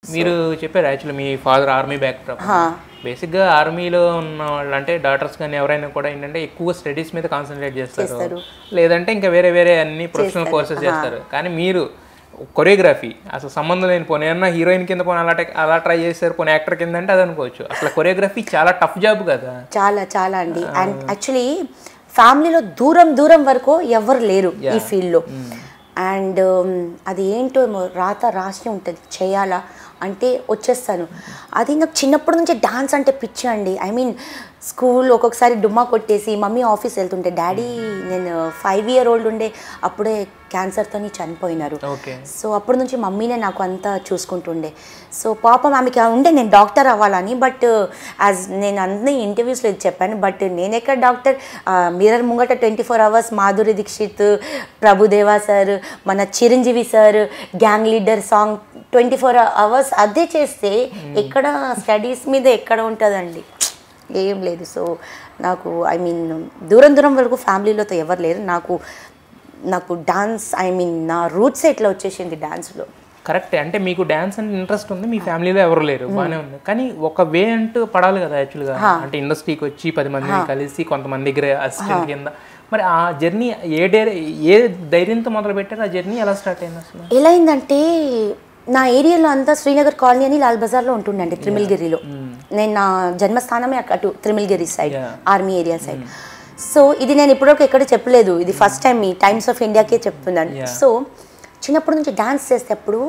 మీరు చెప్పారు యాక్చువల్లీ మీ ఫాదర్ ఆర్మీ బ్యాక్డ్రాప్ బేసిక్గా ఆర్మీలో ఉన్న వాళ్ళు అంటే డాక్టర్స్ కానీ ఎవరైనా కూడా ఏంటంటే ఎక్కువ స్టడీస్ మీద కాన్సన్ట్రేట్ చేస్తారు లేదంటే ఇంకా వేరే వేరే అన్ని ప్రొఫెషనల్ కోర్సెస్ చేస్తారు కానీ మీరు కొరియోగ్రఫీ అసలు సంబంధం లేని పోనీ ఏమన్నా హీరోయిన్ కింద పోనీ అలా టెక్- అలా ట్రై చేస్తారు పోనీ యాక్టర్ కింద అంటే అది అనుకోవచ్చు అసలు కొరియోగ్రఫీ చాలా టఫ్ జాబ్ కదా చాలా చాలా అండి అండ్ యాక్చువల్లీ ఫ్యామిలీలో దూరం దూరం వరకు ఎవరు లేరు ఈ ఫీల్డ్లో అండ్ అది ఏంటో ఏమో రాత రాసి ఉంటుంది చేయాలా అంటే వచ్చేస్తాను అది నాకు చిన్నప్పటి నుంచి డాన్స్ అంటే పిచ్చి అండి ఐ మీన్ స్కూల్ ఒక్కొక్కసారి డుమ్మా కొట్టేసి మమ్మీ ఆఫీస్ వెళ్తుంటే డాడీ నేను ఫైవ్ ఇయర్ ఓల్డ్ ఉండే అప్పుడే క్యాన్సర్తో చనిపోయినారు ఓకే సో అప్పటి నుంచి మమ్మీనే నాకు అంతా చూసుకుంటుండే సో పాపం ఆమెకి ఉండే నేను డాక్టర్ అవ్వాలని బట్ యాజ్ నేను అన్ని ఇంటర్వ్యూస్లో ఇది చెప్పాను బట్ నేను ఎక్కడ డాక్టర్ మిర్రర్ ముంగట twenty four hours Madhuri Dixit Prabhudeva sir మన Chiranjeevi sir gang leader song twenty four hours అదే చేస్తే ఎక్కడ స్టడీస్ మీద ఎక్కడ ఉంటుందండి ఏం లేదు సో నాకు ఐ మీన్ దూరం దూరం వరకు ఫ్యామిలీలతో ఎవరు లేరు నాకు నాకు డాన్స్ ఐ మీన్ నా రూట్స్ ఎట్లా వచ్చేసింది డాన్స్లో కరెక్ట్ అంటే మీకు డాన్స్ అంటే ఇంట్రెస్ట్ ఉంది మీ ఫ్యామిలీలో ఎవరు లేరు బాగానే ఉంది కానీ ఒక వే అంటూ పడాలి కదా యాక్చువల్గా అంటే ఇండస్ట్రీకి వచ్చి పది మందిని కలిసి కొంతమంది దగ్గర అసిస్టెంట్ కింద మరి ఆ జర్నీ ఏ డే ఏ ధైర్యంతో మొదలు పెట్టారు ఆ జర్నీ ఎలా స్టార్ట్ అయింది అసలు ఎలా అయిందంటే నా ఏరియాలో అంతా శ్రీనగర్ కాలనీ అని లాల్ బజార్లో ఉంటుండండి త్రిమిల్గిరిలో నేను నా జన్మస్థానమే అక్క- అటు Trimulgherry side army area side so ఇది నేను ఇప్పటివరకు ఎక్కడ చెప్పలేదు ఇది ఫస్ట్ టైం ఈ టైమ్స్ ఆఫ్ ఇండియాకే చెప్తున్నాను సో చిన్నప్పటి నుంచి డాన్స్ చేసేటప్పుడు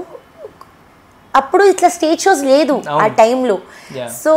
అప్పుడు ఇట్లా స్టేజ్ షోస్ లేదు ఆ టైంలో Yeah. సో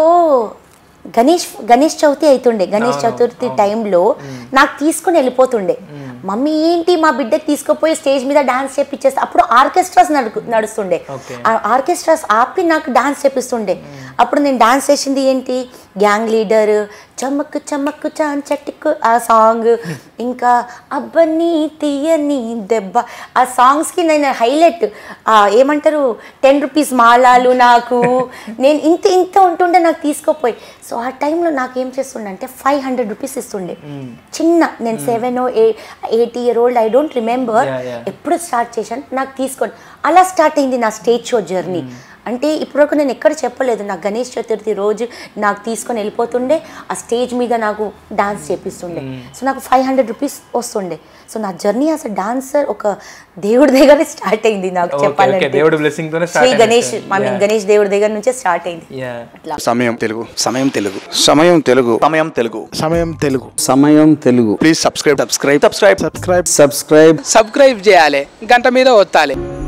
గణేష్ గణేష్ చవితి అవుతుండే గణేష్ చతుర్థి టైంలో నాకు తీసుకుని వెళ్ళిపోతుండే మమ్మీ ఏంటి మా బిడ్డకి తీసుకుపోయి స్టేజ్ మీద డాన్స్ చేపించేస్తే అప్పుడు ఆర్కెస్ట్రాస్ నడు నడుస్తుండే Okay. ఆ ఆర్కెస్ట్రాస్ ఆపి నాకు డాన్స్ చేపిస్తుండే అప్పుడు నేను డాన్స్ చేసింది ఏంటి గ్యాంగ్ లీడర్ చమక్కు చమక్కు చాన్ చట్టుకు ఆ సాంగ్ ఇంకా అబ్బని తీయని దెబ్బ ఆ సాంగ్స్కి నేను హైలైట్ ఏమంటారు టెన్ రూపీస్ మాలాలు నాకు నేను ఇంత ఇంత ఉంటుండే నాకు తీసుకోపోయి సో ఆ టైంలో నాకు ఏం చేస్తుండే అంటే ఫైవ్ హండ్రెడ్ రూపీస్ ఇస్తుండే చిన్న నేను seven eighty year old I don't remember Yeah, yeah. ఎప్పుడు స్టార్ట్ చేశాను నాకు తీసుకోండి అలా స్టార్ట్ అయింది నా స్టేజ్ షో జర్నీ అంటే ఇప్పటివరకు నేను ఎక్కడ చెప్పలేదు నాకు గణేష్ చతుర్థి రోజు నాకు తీసుకొని వెళ్ళిపోతుండే ఆ స్టేజ్ మీద నాకు డాన్స్ చేపిస్తుండే సో నాకు ఫైవ్ హండ్రెడ్ రూపీస్ వస్తుండే సో నా జర్నీ యాజ్ అ డాన్సర్ ఒక దేవుడి దగ్గరే స్టార్ట్ అయింది నాకు Okay, okay. చెప్పాలంటే దేవుడి blessing తోనే start శ్రీ గణేష్ అయినట్టు. I mean Yeah. గణేష్ దేవుడి దగ్గర నుంచే స్టార్ట్ అయింది యా అట్లా సమయం Telugu Samayam Telugu Samayam Telugu Samayam Telugu Samayam Telugu Samayam Telugu please subscribe subscribe subscribe subscribe subscribe subscribe చేయాలి గంట మీద ఒత్తాలి